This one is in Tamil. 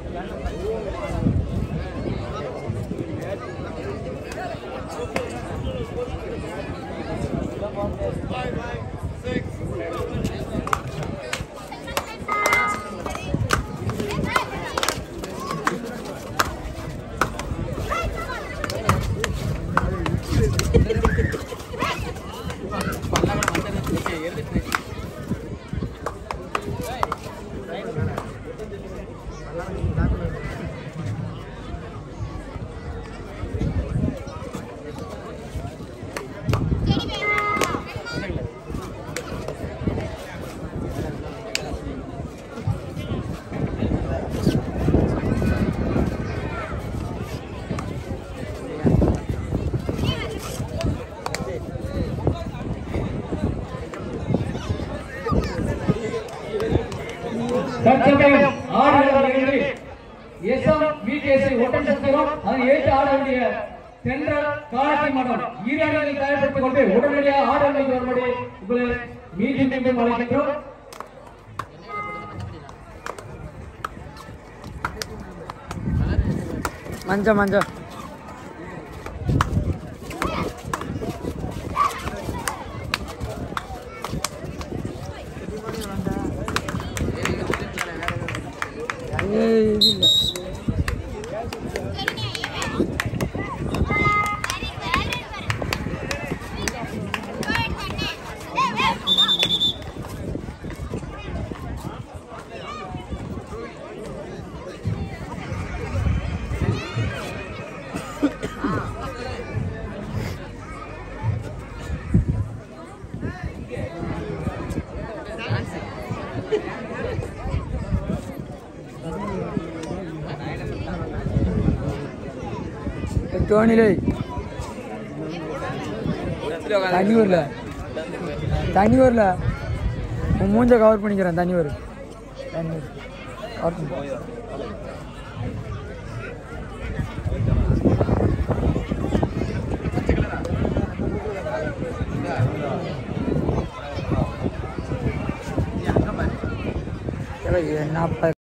தற்சமயம் ஆடுகள நிகழ்வில் எஸ்எம் விகேசி ஒட்டம் சத்திரம் அதை ஏற்று ஆட வேண்டிய தென்றல் காலத்தி மடம் ஈராடுகளை தயார்படுத்திக் கொண்டு உடனடியாக ஆடுகளுக்கு வரும்படி உங்களை மீண்டும் மீண்டும் அழைக்கின்றோம் மஞ்ச மஞ்ச ஏய், இது இல்ல. டோனிலே தண்ணி வரல தண்ணி வரல உன் மூஞ்ச கவர் பண்ணிக்கிறேன் தண்ணி வரும் தண்ணி வரும் கவர் பண்ணி என்ன